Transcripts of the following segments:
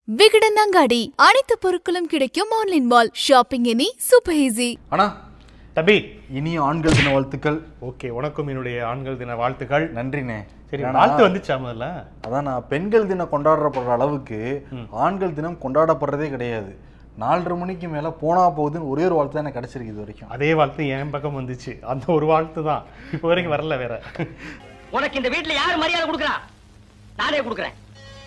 விகடன் அங்காடி அனைத்து பொருட்களும் கிடைக்கும் online mall shopping any super easy அண்ணா தம்பி இனிய ஆண்கள் தின வாழ்த்துக்கள் ஓகே உனக்கும் என்னுடைய ஆண்கள் தின வாழ்த்துக்கள் நன்றிண்ணே சரி ஏன்னா, வாழ்த்து வந்துச்சா முதல்ல அதான் நான் பெண்கள் தினம் கொண்டாடப்படுற அளவுக்கு ஆண்கள் தினம் கொண்டாடப்படுறதே கிடையாது நாலரை மணிக்கு மேல போனா போகுதுன்னு ஒரே ஒரு வாழ்த்து தான் எனக்கு கிடைச்சிருக்கு இது வரைக்கும் அதே வாழ்த்து என் பக்கம் வந்துச்சு அந்த ஒரு வாழ்த்து தான் இப்போ வரைக்கும் வரல வேற உனக்கு இந்த வீட்ல யாரு மரியாதை கொடுக்கறா நானே கொடுக்கறேன்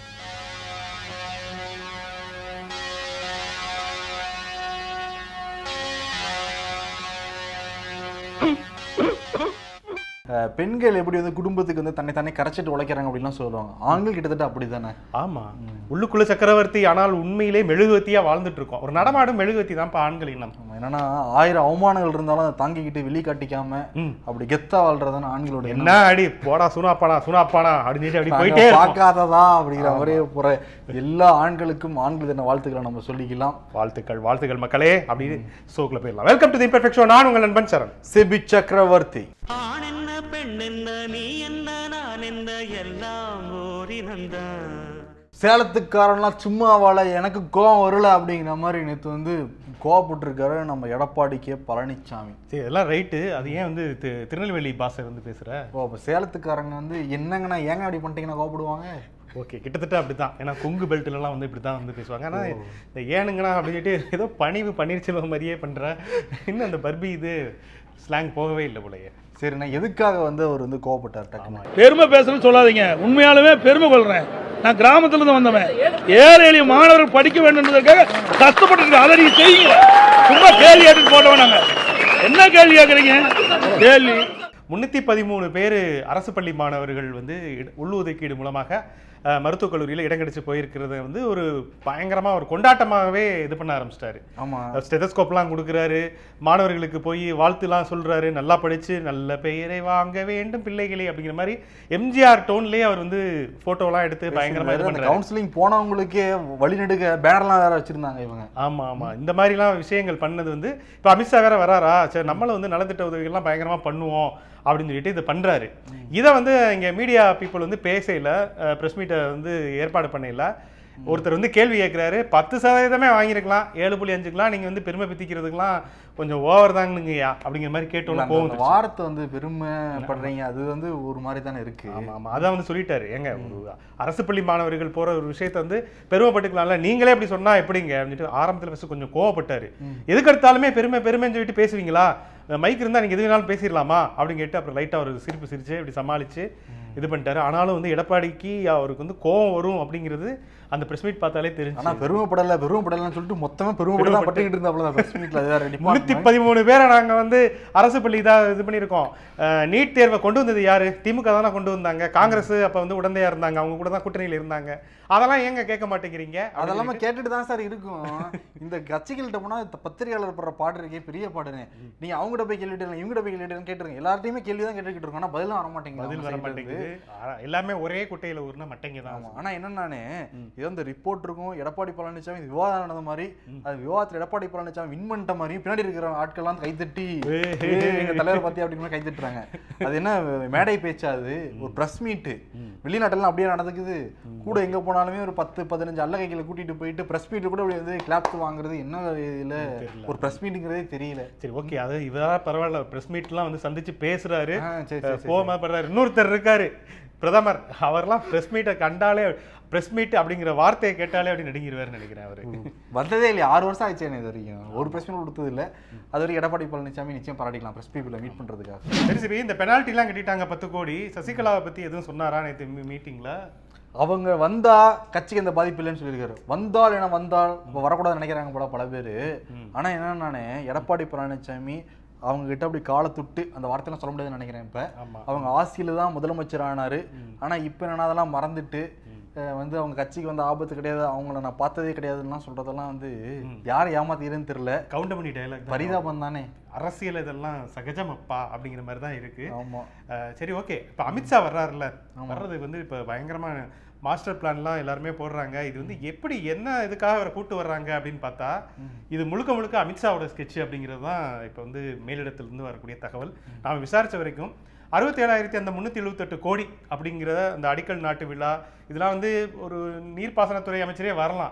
அஹ், பெண்கள் எப்படி வந்து குடும்பத்துக்கு வந்து தன்னை தானே கரைச்சிட்டு உழைக்கிறாங்க அப்படின்லாம் சொல்லுவாங்க ஆண்கள் கிட்டத்தட்ட அப்படிதானே ஆமா உள்ளுக்குள்ள சக்கரவர்த்தி ஆனால் உண்மையிலே மெழுகுவத்தியா வாழ்ந்துட்டு இருக்கோம் ஒரு நடமாடும் மெழுகுவத்தி தான்ப்பா ஆண்கள் இனம் ஆமா, என்னன்னா ஆயிரம் அவமானங்கள் இருந்தாலும் அதை தாங்கிக்கிட்டு வெளி காட்டிக்காம ம். அப்படி கெத்தா வாழ்றதான ஆண்களோட எண்ணம். என்ன அடி போடா சுனாப்பானா சுனாப்பானா அப்படின்னு சொல்லி அப்படி நாங்க போயிட்டே இருக்கோம். பார்க்காததா அப்படிங்கிற மாதிரியே போற எல்லா ஆண்களுக்கும் ஆண்கள் தின வாழ்த்துக்களை நம்ம சொல்லிக்கலாம் வாழ்த்துக்கள் வாழ்த்துக்கள் மக்களே அப்படின்னு ஷோக்குள்ள போயிடலாம் welcome to the imperfect show நான் உங்கள் நண்பன் சரண் செபி சக்கரவர்த்தி ஆண் என்ன பெண் என்ன நீ என்ன நான் என்ன எல்லாம் ஓரினந்தான் சேலத்துக்காரன்லாம் சும்மா வாழ எனக்கு கோவம் வரல அப்படிங்கிற மாதிரி நேற்று வந்து கோவப்பட்டிருக்காரு நம்ம எடப்பாடி கே பழனிசாமி சரி இதெல்லாம் ரைட்டு அது ஏன் வந்து தி- திருநெல்வேலி பாஷை வந்து பேசுற ஓ அப்போ சேலத்துக்காரங்க வந்து என்னங்கண்ணா ஏங்க அப்படி பண்ணிட்டீங்கன்னா கோவப்படுவாங்க ஓகே கிட்டத்தட்ட அப்படிதான் ஏன்னா கொங்கு பெல்ட்லலாம் வந்து இப்படி தான் வந்து பேசுவாங்க ஆனால் இந்த ஏனுங்கண்ணா அப்படின்னு சொல்லிட்டு ஏதோ பணிவு பன்னீர்செல்வம் மாதிரியே பண்ற இன்னும் அந்த பர்பி இது ஸ்லாங் போகவே இல்லை போலயே சரிண்ணா எதுக்காக வந்து அவர் வந்து கோவப்பட்டார் டக்குன்னு பெருமை பேசணும்னு சொல்லாதீங்க உண்மையாலுமே பெருமை கொள்றேன் நான் கிராமத்துல இருந்து வந்தவன் ஏழை எளிய மாணவர்கள் படிக்க வேண்டும்ன்றதுக்காக கஷ்டப்பட்டு இருக்கேன். அதை நீங்க செய்யுங்க சும்மா கேள்வி கேட்டுட்டு போட்டவன் நாங்க என்ன கேள்வி கேட்குறீங்க கேள்வி முன்னூற்றி பதிமூணு பேர் அரசு பள்ளி மாணவர்கள் வந்து இட- உள்ளுஒதுக்கீடு மூலமாக அஹ், மருத்துவக் கல்லூரியில் இடம் கிடைச்சு போயிருக்கிறத வந்து ஒரு பயங்கரமாக ஒரு கொண்டாட்டமாகவே இது பண்ண ஆரம்பிச்சிட்டாரு ஆமா ஸ்டெதஸ்கோப்லாம் கொடுக்குறாரு மாணவர்களுக்கு போய் வாழ்த்துலாம் சொல்றாரு நல்லா படிச்சு நல்ல பெயரை வாங்க வேண்டும் பிள்ளைகளே அப்படிங்கிற மாதிரி எம்ஜிஆர் டோன்லயே அவர் வந்து போட்டோலாம் எடுத்து பயங்கரமா இது அந்த பண்றாரு கவுன்சிலிங் போனவங்களுக்கே வழிநெடுக பேனர்லாம் வேற வச்சிருந்தாங்க இவங்க ஆமா ஆமா இந்த மாதிரிலாம் விஷயங்கள் பண்ணது வந்து இப்போ அமித்ஷா வேற வராரா சரி நம்மளும் வந்து நலத்திட்ட உதவிகள்லாம் பயங்கரமா பண்ணுவோம் அப்படின்னு சொல்லிட்டு இதை பண்றாரு இதை வந்து இங்க மீடியா பீப்புள் வந்து பேசையில ப்ரெஸ் மீட்டை வந்து ஏற்பாடு பண்ணையில ஒருத்தர் வந்து கேள்வி கேட்குறாரு பத்து சதவீதமே வாங்கியிருக்கலாம் ஏழு புள்ளி அஞ்சுக்கலாம் நீங்க வந்து பெருமை பித்திக்கிறதுக்கெல்லாம் கொஞ்சம் ஓவர் தாங்கங்கய்யா அப்படிங்கிற மாதிரி இல்ல, கேட்டோன்னு அந்த- போகும் அந்த வார்த்தை வந்து பெருமைப்படுறீங்க அது வந்து ஒரு மாதிரி தானே இருக்கு ஆமா ஆமா அதான் வந்து சொல்லிட்டாரு ஏங்க ஒரு அரசு பள்ளி மாணவர்கள் போற ஒரு விஷயத்தை வந்து பெருமைப்பட்டுக்கலாம்ல நீங்களே அப்படி சொன்னா எப்படிங்க அப்படின்னு சொல்லிட்டு ஆரம்பத்துல ஃபர்ஸ்ட் கொஞ்சம் கோவப்பட்டாரு எதுக்கு எடுத்தாலுமே பெருமை பெருமைன்னு சொல்லிட்டு பேசுவீங்களா மைக் இருந்தா நீங்க எது வேணாலும் பேசிடலாமா அப்படின்னு கேட்டு அப்புறம் லைட்டா ஒரு சிரிப்பு சிரிச்சு இப்படி சமாளிச்சு இது பண்ணிட்டாரு ஆனாலும் வந்து எடப்பாடிக்கு அவருக்கு வந்து கோவம் வரும் அப்படிங்கிறது அந்த பிரஸ் மீட் பார்த்தாலே ஆனா தெரிஞ்சு பெருமைப்படல பெருமைப்படலன்னு சொல்லிட்டு மொத்தமா பெருமைப்பட தான் பட்டுக்கிட்டு இருந்தா பிரஸ் மீட்ல வேற முன்னூத்தி department. பதிமூணு பேரை நாங்க வந்து அரசு பள்ளி தான் இது பண்ணியிருக்கோம் நீட் தேர்வை கொண்டு வந்தது யாரு திமுக தானே கொண்டு வந்தாங்க காங்கிரஸ் அப்ப வந்து உடந்தையா இருந்தாங்க அவங்க கூட தான் கூட்டணியில இருந்தாங்க அதெல்லாம் ஏங்க கேட்க மாட்டேங்கிறீங்க அதெல்லாம கேட்டுட்டு தான் சார் இருக்கும் இந்த கட்சிகள்கிட்ட போனா இந்த பத்திரிகையாளர் படுற பாடு இருக்கே பெரிய பாடுன்னு நீங்க அவங்ககிட்ட போய் கேள்விட்டு இவங்ககிட்ட போய் கேள்விட்டு கேட்டுருங்க எல்லார்ட்டையுமே கேள்வி தான் கேட்டுக்கிட்டு இருக்கோம் ஆனா பதிலும் வர மாட்டேங்குது பதில் அவங்க வர side ல இருந்து. மாட்டேங்குது ஆ, எல்லாமே ஒரே குட்டையில ஊர்னா மட்டைங்க தான் ஆமா ஆனா என்னன்னானே இது வந்து ரிப்போர்ட் இருக்கும் எடப்பாடி பழனிசாமி இது விவாதம் நடந்த மாதிரி அது விவாதத்துல எடப்பாடி பழனிசாமி வின் பண்ணிட்ட மாதிரி பின்னாடி இருக்கிற ஆட்கள்லாம் கைத்தட்டி ஏய். ஏய், எங்க தலைவர் பத்தி அப்படின்னு கை தட்டுறாங்க அது என்ன மேடை பேச்சா அது ஒரு பிரஸ் மீட் வெளிநாட்டெல்லாம் அப்படியே நடந்துக்குது கூட எங்க போனாலுமே ஒரு பத்து பதினஞ்சு அல்ல கைகளை கூட்டிட்டு போயிட்டு பிரஸ் மீட் கூட அப்படி வந்து கிளாப்ஸ் வாங்குறது என்ன இதுல ஒரு பிரஸ் மீட்டுங்கிறதே தெரியல சரி ஓகே அது இவரா பரவாயில்ல பிரஸ் மீட்லாம் வந்து சந்திச்சு பேசுறாரு ஆ, சரி, சரி, சரி. போமா பண்றாரு இன்னொருத்தர் இருக்காரு பிரதமர் அவர்லாம் பிரஸ் மீட்டை கண்டாலே பிரஸ் மீட் அப்படிங்கிற வார்த்தையை கேட்டாலே அப்படி நடுங்கிடுவாருன்னு நினைக்கிறேன் அவரு வந்ததே இல்லையா ஆறு வருஷம் ஆயிடுச்சு இது வரைக்கும் ஒரு பிரஸ் மீட் கொடுத்தது இல்ல அது வரைக்கும் எடப்பாடி பழனிசாமி நிச்சயம் பாராட்டிக்கலாம் பிரஸ் பீப்புளை மீட் பண்றதுக்காக சரி சரி இந்த பெனால்ட்டிலாம் கட்டிட்டாங்க பத்து கோடி சசிகலாவை பத்தி எதுவும் சொன்னாரா நேற்று மீட்டிங்ல அவங்க வந்தா கட்சிக்கு எந்த பாதிப்பு இல்லைன்னு சொல்லியிருக்காரு வந்தால் என வந்தால் இப்போ வரக்கூடாதுன்னு நினைக்கிறாங்க போல பல பேர் ஆனா என்ன நானே எடப்பாடி பழனிசாமி அவங்க கிட்ட அப்படி காலை தொட்டு அந்த வார்த்தையெல்லாம் சொல்ல முடியாதுன்னு நினைக்கிறேன் இப்ப ஆமா. அவங்க ஆட்சியில தான் முதலமைச்சர் ஆனாரு ஆனா இப்ப என்னன்னா அதெல்லாம் மறந்துட்டு அஹ், வந்து அவங்க கட்சிக்கு வந்து ஆபத்து கிடையாது அவங்கள நான் பார்த்ததே கிடையாதுன்னா சொல்றதெல்லாம் வந்து யாரை ஏமாத்திக்கிறதுன்னு தெரியல கவுண்டமணி டைலாக் பரிதாபம் தானே அரசியல் இதெல்லாம் சகஜமப்பா அப்படிங்கிற மாதிரி தான் இருக்கு ஆமா அஹ் சரி ஓகே இப்போ அமித்ஷா வர்றாருல்ல வர்றது வந்து இப்போ பயங்கரமா மாஸ்டர் பிளான்லாம் எல்லாருமே போடுறாங்க இது வந்து எப்படி என்ன இதுக்காக அவரை கூட்டு வர்றாங்க அப்படின்னு பார்த்தா இது முழுக்க முழுக்க அமித்ஷாவோட ஸ்கெட்ச் அப்படிங்கிறது தான் இப்போ வந்து மேலிடத்திலிருந்து வரக்கூடிய தகவல் நாம் விசாரிச்ச வரைக்கும் அறுபத்தேழாயிரத்தி அந்த முந்நூற்றி எழுபத்தெட்டு கோடி அப்படிங்கிற அந்த அடிக்கல் நாட்டு விழா இதெல்லாம் வந்து ஒரு நீர்ப்பாசனத்துறை அமைச்சரே வரலாம்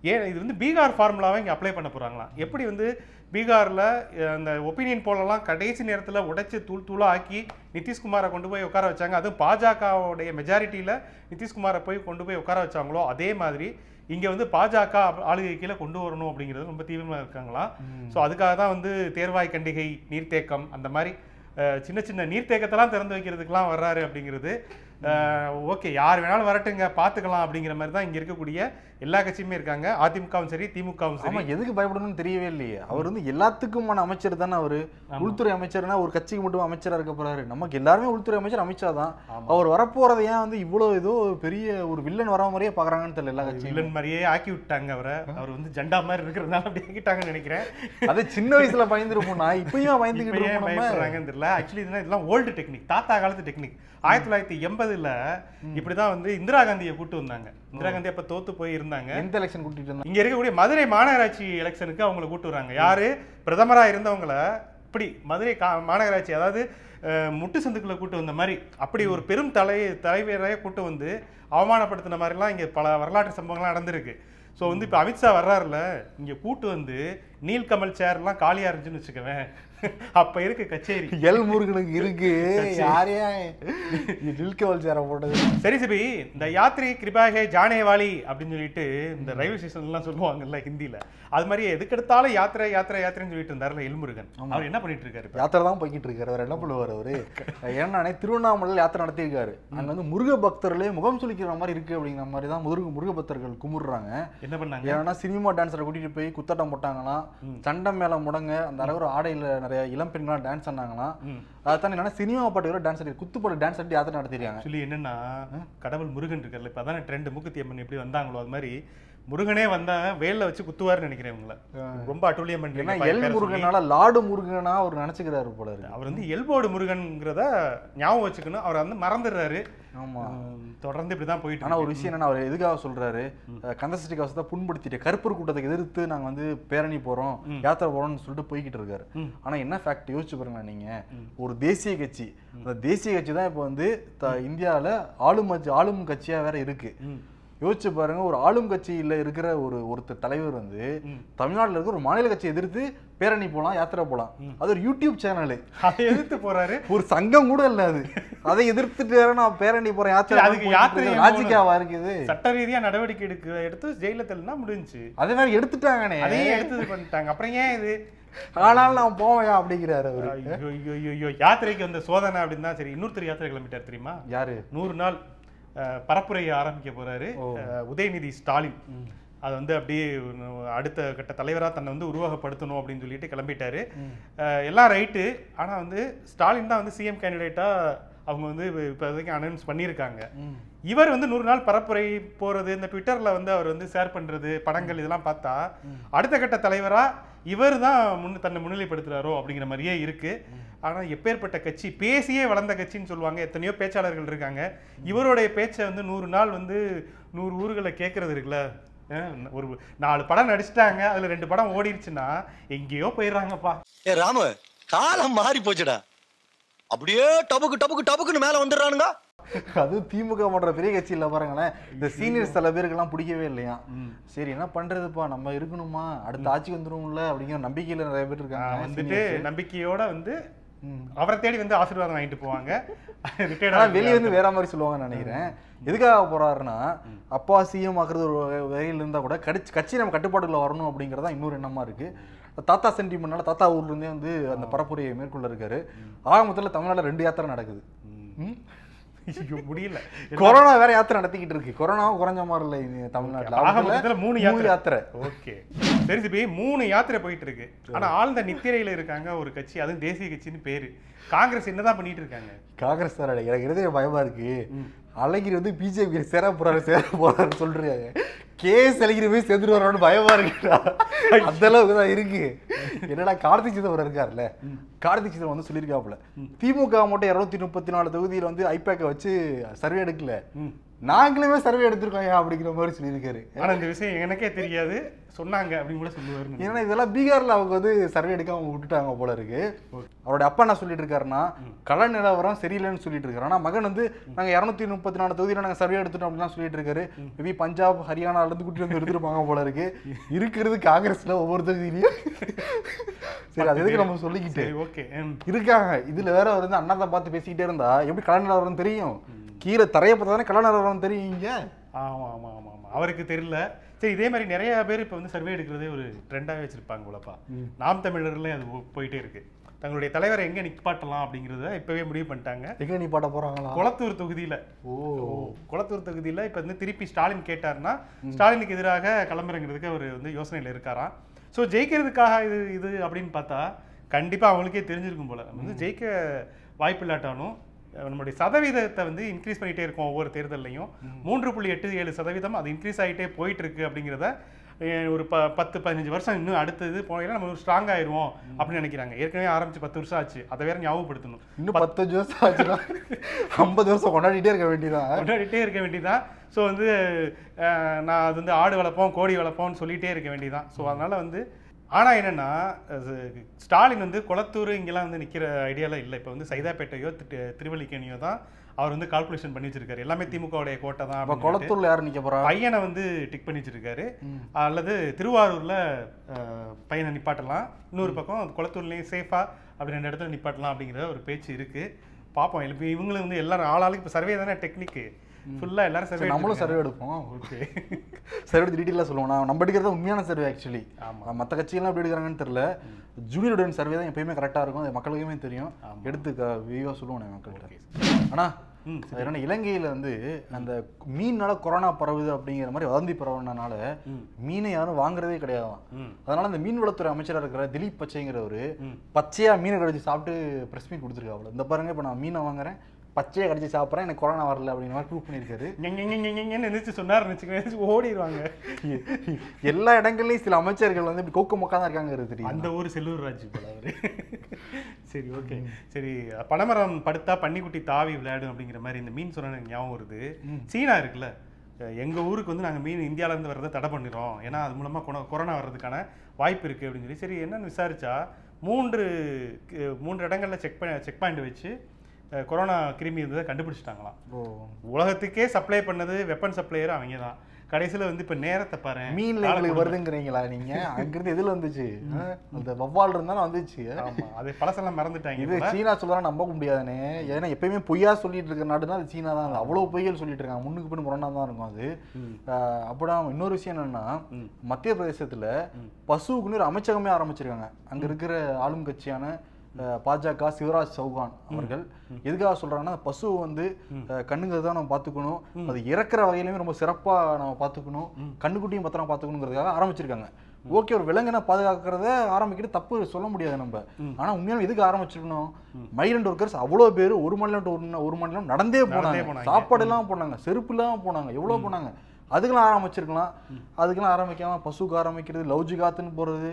ஏன் இது வந்து பீகார் ஃபார்முலாவை இங்கே அப்ளை பண்ண போகிறாங்களாம் எப்படி வந்து பீகாரில் அந்த ஒப்பீனியன் போலெல்லாம் கடைசி நேரத்தில் உடைச்சு தூள் தூளாக ஆக்கி நிதிஷ்குமாரை கொண்டு போய் உட்கார வச்சாங்க அதுவும் பாஜகவுடைய மெஜாரிட்டியில் நிதிஷ்குமாரை போய் கொண்டு போய் உட்கார வச்சாங்களோ அதே மாதிரி இங்கே வந்து பாஜக ஆளுகை கீழே கொண்டு வரணும் அப்படிங்கிறது ரொம்ப தீவிரமாக இருக்காங்களாம் ஸோ அதுக்காக தான் வந்து தேர்வாய் கண்டிகை நீர்த்தேக்கம் அந்த மாதிரி அஹ், சின்ன சின்ன நீர்த்தேக்கத்தெல்லாம் திறந்து வைக்கிறதுக்கெல்லாம் வர்றாரு அப்படிங்கிறது ஓகே யார் வேணாலும் வரட்டுங்க பார்த்துக்கலாம் அப்படிங்கிற மாதிரி தான் இங்கே இருக்கக்கூடிய எல்லா கட்சியுமே இருக்காங்க அதிமுகவும் சரி திமுகவும் ஆமா சரி எதுக்கு பயப்படணும்னு தெரியவே இல்லையே அவர் வந்து எல்லாத்துக்குமான அமைச்சர் தானே அவரு உள்துறை அமைச்சர்னா ஒரு கட்சிக்கு மட்டும் அமைச்சரா இருக்க போறாரு நமக்கு எல்லாருமே உள்துறை அமைச்சர் அமித்ஷா தான் அவர் வரப்போறதை ஏன் வந்து இவ்வளவு ஏதோ பெரிய ஒரு வில்லன் வர மாதிரியே பாக்குறாங்கன்னு தெரியல எல்லா கட்சியும் வில்லன் மாதிரியே ஆக்கி விட்டாங்க அவரை அவர் வந்து ஜெண்டா மாதிரி இருக்கிறதுனால அப்படி ஆக்கிட்டாங்கன்னு நினைக்கிறேன் அது சின்ன வயசுல பயந்துருப்போம் நான் இப்பயும் பயந்துகிட்டு இப்ப ஏன் இருக்கோம் நம்ம பயப்படுறாங்கன்னு தெரியல ஆக்சுவலி இதெல்லாம் இதெல்லாம் ஓல்டு டெக்னிக் தாத்தா காலத்து டெக்னிக் ஆயிரத்தி தொள்ளாயிரத்தி எண்பதுல இப்படிதான் வந்து இந்திரா காந்தியை கூட்டு வந்தாங்க இந்திரா காந்தி அப்ப தோத்து போய் இருந்தாங்க எந்த எலெக்ஷன் கூட்டிட்டு இருந்தா இங்க இருக்கக்கூடிய மதுரை மாநகராட்சி எலெக்ஷனுக்கு அவங்கள கூட்டு வராங்க யாரு பிரதமரா இருந்தவங்கள இப்படி மதுரை கா- மாநகராட்சி அதாவது அஹ், முட்டு சந்துக்குள்ள கூட்டு வந்த மாதிரி அப்படி ஒரு பெரும் தலை தலைவரையே கூட்டு வந்து அவமானப்படுத்தின மாதிரிலாம் இங்க பல வரலாற்று சம்பவங்கள்லாம் நடந்திருக்கு ஸோ வந்து இப்போ அமித்ஷா வர்றாருல இங்க கூட்டு வந்து நீல்கமல் சேர்லாம் காலியா இருந்துச்சுன்னு வச்சுக்கவேன் அப்ப இருக்கு கச்சேரி எல் முருகனுக்கு இருக்கு யாரையா நில்கவல் சேர போட்டது சரி சிபி இந்த யாத்ரி கிருபாகே ஜானேவாலி அப்படின்னு சொல்லிட்டு இந்த ரயில்வே ஸ்டேஷன்லாம் சொல்லுவாங்கல்ல ஹிந்தில அது மாதிரி எதுக்கெடுத்தாலும் யாத்திரை யாத்திரை யாத்திரைன்னு சொல்லிட்டு இருந்தாருல எல்முருகன் அவர் என்ன பண்ணிட்டு இருக்காரு இப்ப? யாத்திரை தான் போய்கிட்டு இருக்காரு அவர் என்ன பண்ணுவார் அவரு ஏன்னா திருவண்ணாமலையில் யாத்திரை நடத்தியிருக்காரு அங்க வந்து முருக பக்தர்களே முகம் சுளிக்கிற மாதிரி இருக்கு அப்படிங்கிற மாதிரி தான் முருக முருக பக்தர்கள் கும்பிடுறாங்க என்ன பண்ணாங்க ஏன்னா சினிமா டான்ஸரை கூட்டிட்டு போய் குத்தாட்டம் போட்டாங்களாம் சண்டை மேல முடங்க அந்த அளவு ஆடையில நிறைய இளம் பெண்களாம் டான்ஸ் ஆனாங்களாம் அதான் என்னன்னா சினிமா பாட்டுகள டான்ஸ் ஆடி குத்துப்பாடு டான்ஸ் ஆடி யாத்திரை நடத்திருக்காங்க ஆக்சுவலி என்னன்னா கடவுள் முருகன் இருக்கார்ல இப்போ அதான ட்ரெண்ட் மூக்குத்தி அம்மன் எப்படி வந்தாங்களோ அது மாதிரி முருகனே வந்தா வேல்ல வச்சு குத்துவாருன்னு நினைக்கிறேன் உங்களை ரொம்ப அட்டூழியம் ஏன்னா பண்றீங்க எல் பேரை சொல்லி. முருகனால லாடு முருகனா அவர் நினைச்சுக்கிறாரு போல இருக்கு அவர் வந்து எல்போடு முருகன்ங்கிறத ஞாபகம் வச்சுக்கணும் அவர் வந்து மறந்துடுறாரு ஆமா உம், தொடர்ந்து இப்படிதான் போயிட்டு ஆனா ஒரு இருக்கு. விஷயம் என்னன்னா அவர் எதுக்காக சொல்றாரு அஹ் கந்தசஷ்டி கவசத்தை புண்படுத்திட்டு கருப்பர் கூட்டத்தை எதிர்த்து நாங்க வந்து பேரணி போறோம் யாத்திரை போறோம்னு சொல்லிட்டு போய்கிட்டு இருக்காரு ஆனா என்ன ஃபேக்ட் யோசிச்சு பாருங்களேன் நீங்க ஒரு தேசிய கட்சி அந்த தேசிய கட்சி தான் இப்போ வந்து த- இந்தியால ஆளும் கட்சி ஆளும் கட்சியா வேற இருக்கு யோசிச்சு பாருங்க ஒரு ஆளும் கட்சியில இருக்கிற ஒரு ஒருத்தர் தலைவர் வந்து தமிழ்நாட்டுல இருக்க ஒரு மாநில கட்சியை எதிர்த்து பேரணி போலாம் யாத்திரை போலாம் அது ஒரு யூடியூப் சேனலு அதை எதிர்த்து போறாரு ஒரு சங்கம் கூட இல்ல அது அதை எதிர்த்துட்டு வேற நான் பேரணி போறேன் யாத்திரை சரி, அதுக்கு யாத்திரை ஏன் லாஜிக்காவா இருக்குது சட்ட ரீதியா நடவடிக்கை எடுக்க எடுத்து ஜெயில தள்ளினா முடிஞ்சுச்சு அதே மாதிரி எடுத்துட்டாங்கனே அதையும் எடுத்து இது பண்ணிட்டாங்க அப்புறம் ஏன் இது ஆனாலும் நான் போவேன் அப்படிங்கிறாரு அவரு ஐயோ ஐயோ ஐயோ, ஐயோ யாத்திரைக்கு வந்த சோதனை அப்படின்னு தான் சரி இன்னொருத்தர் யாத்திரை கிளம்பிட்டார் தெரியுமா யாரு நூறு நாள் அஹ், பரப்புரையை ஆரம்பிக்க போறாரு அஹ், உதயநிதி ஸ்டாலின் அது வந்து அப்படியே ஒரு அடுத்த கட்ட தலைவரா தன்னை வந்து உருவகப்படுத்தணும் அப்படின்னு சொல்லிட்டு கிளம்பிட்டாரு அஹ், எல்லாம் ரைட்டு ஆனா வந்து ஸ்டாலின் தான் வந்து சிஎம் கேண்டிடேட்டா அவங்க வந்து இப்போதைக்கு அனௌன்ஸ் பண்ணியிருக்காங்க இவர் வந்து நூறு நாள் பரப்புரை போறது இந்த ட்விட்டர்ல வந்து அவர் வந்து ஷேர் பண்றது படங்கள் இதெல்லாம் பார்த்தா அடுத்த கட்ட தலைவரா இவர் தான் முன் தன்னை முன்னிலைப்படுத்துறாரோ அப்படிங்கிற மாதிரியே இருக்கு ஆனா எப்பேற்பட்ட கட்சி பேசியே வளர்ந்த கட்சின்னு சொல்லுவாங்க எத்தனையோ பேச்சாளர்கள் இருக்காங்க இவருடைய பேச்சை வந்து நூறு நாள் வந்து நூறு ஊர்களை கேட்கறது இருக்குல்ல அஹ் ஒரு நாலு படம் நடிச்சிட்டாங்க அதுல ரெண்டு படம் ஓடிடுச்சுன்னா எங்கேயோ போயிடுறாங்கப்பா ஏ ராமு காலம் மாறி போச்சுடா அப்படியே டபுக்கு டபுக்கு டபுக்குன்னு மேல வந்துடுறானுங்க அது திமுக பண்ற பெரிய கட்சி இல்ல பாருங்களேன் இந்த சீனியர்ஸ் சில பேருக்கெல்லாம் பிடிக்கவே இல்லையா சரி என்ன பண்றதுப்பா நம்ம இருக்கணுமா அடுத்த ஆட்சிக்கு வந்துருவோம்ல அப்படிங்கிற நம்பிக்கையில நிறைய பேர் ஆஹ் இருக்காங்க வந்துட்டு seniors. நம்பிக்கையோட வந்து அவரை தேடி வந்து ஆசீர்வாதம் வாங்கிட்டு போவாங்க ஆனா ரிட்டையர்ட் வெளியே வந்து வேற மாதிரி சொல்லுவாங்கன்னு நினைக்கிறேன் எதுக்காக போறாருன்னா அப்பா சிஎம் ஆக்குறது ஒரு வகை- வகையில் இருந்தா கூட கட்சி கட்சி நம்ம கட்டுப்பாட்டுக்குள்ள வரணும் அப்படிங்கறதா இன்னொரு எண்ணமா இருக்கு தாத்தா சென்டிமெண்ட்னால தாத்தா ஊர்ல இருந்தே வந்து அந்த பரப்புரையை மேற்கொள்ள இருக்காரு ஆக மொத்தத்துல தமிழ்நாட்டுல ரெண்டு யாத்திரை நடக்குது ம்? ஐயோ, முடியல கொரோனா வேற யாத்திரை நடத்திக்கிட்டு இருக்கு கொரோனாவும் குறைஞ்ச மாதிரி இல்லை இது தமிழ்நாட்டுல ஆக அதுல மொத்தத்துல மூணு மூணு யாத்திரை யாத்திரை ஓகே சரி சிபி மூணு யாத்திரை போயிட்டு இருக்கு ஆனா ஆழ்ந்த நித்திரையில இருக்காங்க ஒரு கட்சி அதுவும் தேசிய கட்சின்னு பேரு காங்கிரஸ் என்னதான் பண்ணிட்டு இருக்காங்க காங்கிரஸ் சார் எனக்கு இருதய பயமா இருக்கு அழகிரி வந்து பிஜேபி சேர போறாரு சேர போறாருன்னு சொல்றாங்க கேஸ் அழகிரி போய் சேர்ந்துட்டு வரோன்னு பயமா இருக்குடா அந்த அளவுக்கு தான் இருக்கு என்னடா கார்த்திக் சிதம்பரம் இருக்காருல்ல கார்த்திக் சிதம்பரம் வந்து சொல்லியிருக்காப்புல திமுக மட்டும் இருநூத்தி முப்பத்தி நாலு தொகுதியில வந்து ஐபேக்கை வச்சு சர்வே எடுக்கல நாங்களுமே சர்வே எடுத்திருக்கோம் ஏன் அப்படிங்கிற மாதிரி சொல்லியிருக்காரு ஆனா இந்த விஷயம் எனக்கே தெரியாது சொன்னாங்க அப்படின்னு கூட சொல்லுவாரு ஏன்னா இதெல்லாம் பீகார்ல அவங்க வந்து சர்வே எடுக்காம விட்டுட்டாங்க போல இருக்கு அவருடைய அப்பா என்ன சொல்லிட்டு இருக்காருன்னா கள நிலவரம் சரியில்லைன்னு சொல்லிட்டு இருக்காரு ஆனா மகன் வந்து நாங்க இருநூத்தி முப்பத்தி நாலு தொகுதியில நாங்க சர்வே எடுத்துட்டோம் அப்படிலாம் சொல்லிட்டு இருக்காரு மேபி பஞ்சாப் ஹரியானால இருந்து கூட்டிட்டு வந்து எடுத்துருப்பாங்க போல இருக்கு இருக்கிறது காங்கிரஸ்ல ஒவ்வொரு தொகுதியிலயும் சரி அது எதுக்கு நம்ம சொல்லிக்கிட்டு சரி ஓகே இருக்காங்க இதுல வேற அவர் வந்து அண்ணாத்தை பார்த்து பேசிக்கிட்டே இருந்தா எப்படி கல நிலவரம் தெரியும் கீழே தரையை பார்த்தா தானே கல நிலவரம் தெரியும் இங்க ஆமா ஆமா ஆமா ஆமா அவருக்கு தெரியல சரி இதே மாதிரி நிறைய பேர் இப்போ வந்து சர்வே எடுக்கிறதே ஒரு ட்ரெண்டாகவே வச்சிருப்பாங்க போலப்பா நாம் தமிழர்லயும் அது போ- போயிட்டே இருக்கு தங்களுடைய தலைவரை எங்க நிப்பாட்டலாம் அப்படிங்கறத இப்பவே முடிவு பண்ணிட்டாங்க எங்க நீ பாட்ட போறாங்களா குளத்தூர் தொகுதியில ஓ குளத்தூர் தொகுதியில இப்ப வந்து திருப்பி ஸ்டாலின் கேட்டாருன்னா ஸ்டாலினுக்கு எதிராக களமிறங்கிறதுக்கு அவர் வந்து யோசனையில இருக்காராம் ஸோ ஜெயிக்கிறதுக்காக இது இது அப்படின்னு பார்த்தா கண்டிப்பா அவங்களுக்கே தெரிஞ்சிருக்கும் போல நம்ம வந்து ஜெயிக்க வாய்ப்பு இல்லாட்டாலும் அஹ், நம்மளுடைய சதவீதத்தை வந்து இன்க்ரீஸ் பண்ணிட்டே இருக்கோம் ஒவ்வொரு தேர்தல்லையும் மூன்று புள்ளி எட்டு ஏழு சதவீதம் அது இன்க்ரீஸ் ஆகிட்டே போயிட்டு இருக்கு அப்படிங்கிறத அஹ், ஒரு ப பத்து பதினஞ்சு வருஷம் இன்னும் அடுத்தது போனீங்கன்னா நம்ம ஸ்ட்ராங் ஆயிருவோம் அப்படின்னு நினைக்கிறாங்க ஏற்கனவே ஆரம்பிச்சு பத்து வருஷம் ஆச்சு அதை வேற ஞாபகப்படுத்தணும் இன்னும் பத்தஞ்சு வருஷம் ஆச்சுன்னா ஐம்பது வருஷம் கொண்டாடிட்டே இருக்க வேண்டியதான் கொண்டாடிட்டே இருக்க வேண்டியதான் ஸோ வந்து அஹ், நான் அது வந்து ஆடு வளர்ப்போம் கோழி வளர்ப்போம்னு சொல்லிட்டே இருக்க வேண்டியதான் ஸோ அதனால வந்து ஆனா என்னன்னா அது ஸ்டாலின் வந்து குளத்தூர் இங்கெல்லாம் வந்து நிக்கிற ஐடியாலாம் இல்லை இப்போ வந்து சைதாப்பேட்டையோ திரு- திருவல்லிக்கேணியோ தான் அவர் வந்து கால்குலேஷன் பண்ணி வச்சிருக்காரு எல்லாமே திமுகவுடைய கோட்டை தான் அப்ப அப்படின்னு சொல்லிட்டு. குளத்தூர்ல யார் நிக்க போறா பையனை வந்து டிக் பண்ணி வச்சிருக்காரு அல்லது திருவாரூர்ல அஹ், பையனை நிப்பாட்டலாம் இன்னொரு பக்கம் குளத்தூர்லயும் சேஃபா அப்படி ரெண்டு இடத்துல நிப்பாட்டலாம் அப்படிங்கிற ஒரு பேச்சு இருக்கு பார்ப்போம் இப்போ இவங்களும் வந்து எல்லாரும் ஆளாளுக்கு இப்போ சர்வே தானே டெக்னிக்கு ஃபுல்லா எல்லாரும் சர்வே சரி, நம்மளும் சர்வே எடுப்போம் ஓகே சர்வே எடுத்து டீட்டெயிலாக சொல்லுவோம் நான் நம்ம எடுக்கிறது உண்மையான சர்வே ஆக்சுவலி மற்ற கட்சியெல்லாம் எப்படி எடுக்கிறாங்கன்னு தெரியல ஜூனியர் உடன் சர்வே தான் எப்பயுமே கரெக்டாக இருக்கும் அது மக்களுக்குமே தெரியும் எடுத்து விரிவாக சொல்லுவோம் நான் மக்கள்கிட்ட ஆனா அது என்னன்னா இலங்கையில வந்து அந்த மீன்னால கொரோனா பரவுது அப்படிங்கிற மாதிரி வதந்தி பரவுனனால மீனை யாரும் வாங்குறதே கிடையாதாம் அதனால அந்த மீன்வளத்துறை அமைச்சரா இருக்கிற திலீப் பச்சைங்கிறவரு பச்சையா மீனை கடிச்சு சாப்பிட்டு பிரஸ் மீட் கொடுத்துருக்காப்புல இந்த பாருங்க இப்ப நான் மீனை வாங்குறேன் பச்சையா கடிச்சு சாப்பிட்றேன் எனக்கு கொரோனா வரல அப்படிங்கிற மாதிரி ப்ரூவ் பண்ணியிருக்காரு நினைச்சு சொன்னார் நினைச்சு ஓடிடுவாங்க எல்லா இடங்கள்லயும் சில அமைச்சர்கள் வந்து இப்படி கோக்க மொக்கா தான் இருக்காங்கிறது தெரியும் அந்த ஊர் செல்லூர் ராஜ் போல அவரு சரி ஓகே சரி பனைமரம் படுத்தா பன்னிக்குட்டி தாவி விளையாடும் அப்படிங்கிற மாதிரி இந்த மீன் சொன்ன எனக்கு ஞாபகம் வருது சீனா இருக்குல்ல அஹ் எங்க ஊருக்கு வந்து நாங்க மீன் இந்தியால இருந்து வர்றதை தடை பண்ணிடுறோம் ஏன்னா அது மூலமா கொன- கொரோனா வர்றதுக்கான வாய்ப்பு இருக்கு அப்படின்னு சொல்லி சரி என்னன்னு விசாரிச்சா மூன்று கு- மூன்று இடங்கள்ல செக் பண்ண செக் பாயிண்ட் வச்சு அஹ் கொரோனா கிருமி இருந்ததை கண்டுபிடிச்சிட்டாங்களாம் ஓ உலகத்துக்கே சப்ளை பண்ணது வெப்பன் சப்ளையர் அவங்க தான் கடைசியில வந்து இப்ப நேரத்தை பாரு மீன்ல எங்களுக்கு வருதுங்கிறீங்களா நீங்க அங்கிருந்து எதுல வந்துச்சு ஆ? அந்த வவ்வால் இருந்தாலும் வந்துச்சு ஆமா அது பழசெல்லாம் மறந்துட்டாங்க இது போல. சீனா சொல்றா நம்ப முடியாதுனே ஏன்னா எப்பயுமே பொய்யா சொல்லிட்டு இருக்க நாடுனா அது சீனா தான் அவ்வளவு பொய்யல் சொல்லிட்டு இருக்காங்க முன்னுக்கு பின் முரணா தான் இருக்கும் அது ஆஹ் அப்படின்னா இன்னொரு விஷயம் என்னன்னா மத்திய பிரதேசத்துல பசுவுக்குன்னு ஒரு அமைச்சகமே ஆரம்பிச்சிருக்காங்க அங்க இருக்கிற ஆளும் கட்சியான ஆஹ் பாஜக சிவராஜ் சௌகான் அவர்கள் எதுக்காக சொல்றாங்கன்னா அந்த பசுவை வந்து ஆஹ் கண்ணுங்க தான் நம்ம பார்த்துக்கணும் அது இறக்குற வகையிலுமே ரொம்ப சிறப்பா நம்ம பார்த்துக்கணும் கண்ணுக்குட்டியும் பத்திரமா பார்த்துக்கணுங்கிறதுக்காக ஆரம்பிச்சிருக்காங்க ஓகே ஒரு விலங்கினை பாதுகாக்கிறத ஆரம்பிக்கிறது தப்பு சொல்ல முடியாது நம்ம ஆனா உண்மையாலும் எதுக்கு ஆரம்பிச்சிருக்கணும் மைலண்ட் ஒர்க்கர்ஸ் அவ்வளவு பேர் ஒரு மணி நேரம் to ஒரு ந- ஒரு மணி நேரம் நடந்தே போனாங்க போனாங்க. சாப்பாடு எல்லாம் போனாங்க செருப்பு இல்லாம போனாங்க எவ்வளவு போனாங்க அதுக்கெல்லாம் ஆரம்பிச்சிருக்கலாம் அதுக்கெல்லாம் ஆரம்பிக்காம பசுக்கு ஆரம்பிக்கிறது லவ் ஜிகாத்துன்னு போறது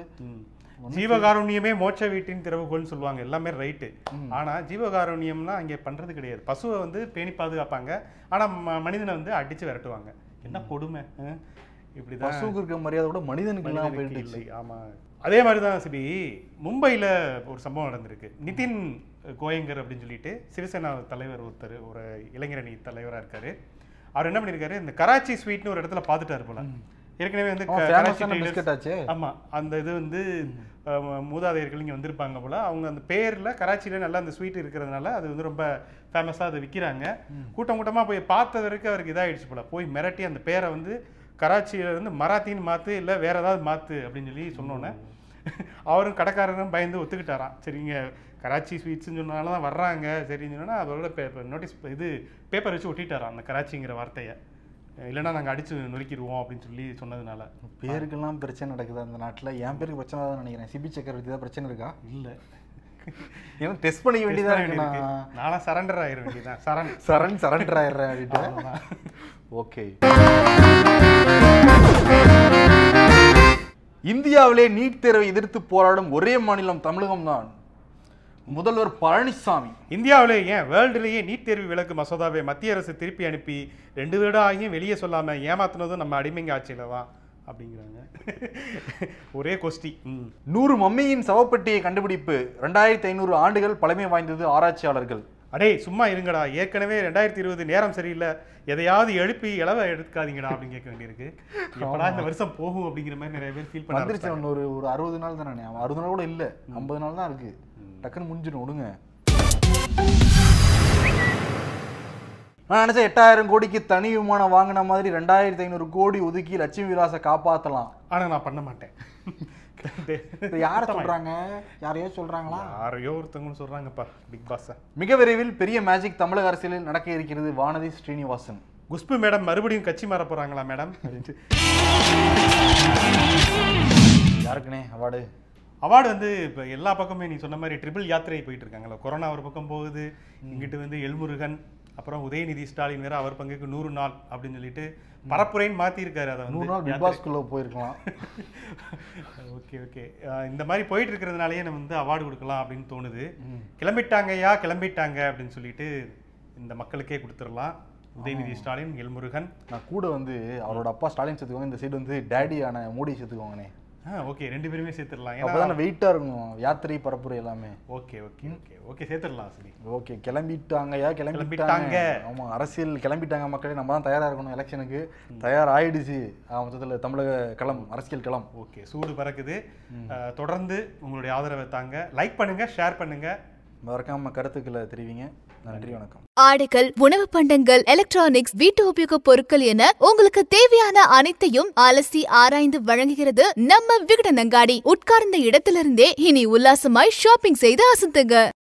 ஜீவகாருண்யமே மோட்ச வீட்டின் திறவுகோல்னு சொல்லுவாங்க எல்லாமே ரைட்டு ஆனா ஜீவகாருண்யம்னா அங்கே பண்றது கிடையாது பசுவை வந்து பேணி பாதுகாப்பாங்க ஆனா ம- மனிதனை வந்து அடிச்சு விரட்டுவாங்க என்ன கொடுமை அஹ்? இப்படிதான் பசுவுக்கு இருக்க மரியாதை கூட மனிதனுக்கு இல்லாம மனிதனுக்கு போயிடுச்சு இல்லை ஆமா அதே மாதிரி தான் சிபி மும்பையில் ஒரு சம்பவம் நடந்திருக்கு நிதின் கோயங்கர் அப்படின்னு சொல்லிட்டு சிவசேனா தலைவர் ஒருத்தர் ஒரு இளைஞரணி தலைவரா இருக்காரு அவர் என்ன பண்ணியிருக்காரு இந்த கராச்சி ஸ்வீட்னு ஒரு இடத்துல பார்த்துட்டாரு போல ஏற்கனவே வந்து அவன் க- famous கராச்சி ஆன traders- biscuit ஆச்சே. ஆமா அந்த இது வந்து அஹ், மூதாதையர்கள் இங்க வந்திருப்பாங்க போல அவங்க அந்த பேர்ல கராச்சியில நல்லா அந்த ஸ்வீட் இருக்கிறதுனால அது வந்து ரொம்ப ஃபேமஸா அதை விக்கிறாங்க கூட்டம் கூட்டமா போய் பார்த்த வரைக்கும் அவருக்கு இதாயிடுச்சு போல போய் மிரட்டி அந்த பேரை வந்து கராச்சியில இருந்து மராத்தின்னு மாத்து இல்ல வேற ஏதாவது மாத்து அப்படின்னு சொல்லி சொன்னோன்னே அவரும் கடைக்காரரும் பயந்து ஒத்துக்கிட்டாராம் சரிங்க கராச்சி ஸ்வீட்ஸ்னு சொன்னால தான் வர்றாங்க சரின்னு சொன்னா அதோட நோட்டீஸ் இது பேப்பர் வச்சு ஒட்டிட்டாராம் அந்த கராச்சிங்கிற வார்த்தையை இல்லைன்னா நாங்க அடிச்சு நொறுக்கிடுவோம் அப்படின்னு சொல்லி சொன்னதுனால பேருக்கெல்லாம் பிரச்சனை நடக்குது அந்த நாட்டுல என் பேருக்கு பிரச்சனை தான் நினைக்கிறேன் சிபி சக்கரவர்த்தி தான் பிரச்சனை இருக்கா இல்ல ஏன்னா டெஸ்ட் பண்ணிக்க வேண்டியதா இருக்கு இருக்கு. நான் நானா சரண்டர் ஆயிர வேண்டியதான் சரண் சரண் சரண்டர் ஆயிடுறேன் அப்படின்ட்டு ஓகே இந்தியாவிலே நீட் தேர்வை எதிர்த்து போராடும் ஒரே மாநிலம் தமிழகம் தான் முதல்வர் பழனிசாமி இந்தியாவிலே ஏன் வேர்ல்டுலேயே நீட் தேர்வு விலக்கு மசோதாவை மத்திய அரசு திருப்பி அனுப்பி ரெண்டு வருடம் ஆகியும் வெளியே சொல்லாம ஏமாத்துனதும் நம்ம அடிமைங்க ஆட்சியில தான் அப்படிங்கிறாங்க ஒரே கொஸ்டி ம் நூறு மம்மியின் சவப்பெட்டியை கண்டுபிடிப்பு ரெண்டாயிரத்தி ஐநூறு ஆண்டுகள் பழமை வாய்ந்தது ஆராய்ச்சியாளர்கள் அடே சும்மா இருங்கடா ஏற்கனவே ரெண்டாயிரத்தி இருபது நேரம் சரியில்லை எதையாவது எழுப்பி இளவ எடுக்காதீங்கடா அப்படின்னு கேட்க வேண்டியிருக்கு எப்படா இந்த வருஷம் போகும் அப்படிங்கிற மாதிரி நிறைய பேர் ஃபீல் பண்ண வந்துருச்சு அவன் ஒரு ஒரு அறுபது நாள் தானே அவன் அறுபது நாள் கூட இல்ல ஐம்பது நாள் தான் இருக்கு டக்குன்னு முடிஞ்சிடும் விடுங்க நான் நினைச்சேன் எட்டாயிரம் கோடிக்கு தனி விமானம் வாங்கின மாதிரி ரெண்டாயிரத்தி ஐநூறு கோடி ஒதுக்கி லட்சுமி விலாசை காப்பாத்தலாம் ஆனா நான் பண்ண மாட்டேன் இது யார சொல்றாங்க யாரையோ சொல்றாங்களா யாரையோ ஒருத்தவங்க சொல்றாங்கப்பா பிக் பாஸ் மிக விரைவில் பெரிய மேஜிக் தமிழக அரசியலில் நடக்க இருக்கிறது வானதி ஸ்ரீனிவாசன் குஷ்பு மேடம் மறுபடியும் கட்சி மாற போறாங்களா மேடம் அப்படின்ட்டு யாருக்குனே அவார்டு அவார்டு வந்து இப்போ எல்லா பக்கமே நீ சொன்ன மாதிரி ட்ரிபிள் யாத்திரை போயிட்டு இருக்காங்கல்ல கொரோனா ஒரு பக்கம் போகுது இங்கிட்டு வந்து எல்முருகன் அப்புறம் உதயநிதி ஸ்டாலின் வேற அவர் பங்குக்கு நூறு நாள் அப்படின்னு சொல்லிட்டு பரப்புரைன்னு மாத்திருக்காரு அதை நூறு வந்து நாள் பிக் பாஸ்குள்ள போயிருக்கலாம் ஓகே ஓகே இந்த மாதிரி போயிட்டு இருக்கிறதுனாலயே நம்ம வந்து அவார்டு கொடுக்கலாம் அப்படின்னு தோணுது கிளம்பிட்டாங்கய்யா கிளம்பிட்டாங்க அப்படின்னு சொல்லிட்டு இந்த மக்களுக்கே கொடுத்துடலாம் உதயநிதி ஸ்டாலின் எல்முருகன் நான் கூட வந்து அவரோட அப்பா ஸ்டாலின் சேர்த்துக்கோங்க இந்த சைடு வந்து டேடியான மோடி சேர்த்துக்கோங்கண்ணே ஆ ஓகே ரெண்டு பேருமே சேர்த்துடலாம் ஏன்னா அப்பதான் வெயிட்டா இருக்கும் யாத்திரை பரப்புரை எல்லாமே ஓகே ஓகே ஓகே ஓகே சேர்த்துடலாம் சரி ஓகே கிளம்பிட்டாங்கயா கிளம்பிட்டாங்க. கிளம்பிட்டாங்க ஆமா அரசியல் கிளம்பிட்டாங்க மக்களே நம்ம தான் தயாரா இருக்கணும் எலெக்ஷனுக்கு தயார் ஆயிடுச்சு ஆ, மொத்தத்துல தமிழக களம் அரசியல் களம் ஓகே சூடு பறக்குது அஹ், தொடர்ந்து உங்களுடைய ஆதரவை தாங்க லைக் பண்ணுங்க ஷேர் பண்ணுங்க மறக்காம கருத்துக்களை தெரிவிங்க நன்றி வணக்கம் ஆடைகள் உணவு பண்டங்கள் எலக்ட்ரானிக்ஸ் வீட்டு உபயோக பொருட்கள் என உங்களுக்கு தேவையான அனைத்தையும் அலசி ஆராய்ந்து வழங்குகிறது நம்ம விகடன் அங்காடி உட்கார்ந்த இடத்திலிருந்தே இனி உல்லாசமாய் ஷாப்பிங் செய்து அசத்துங்க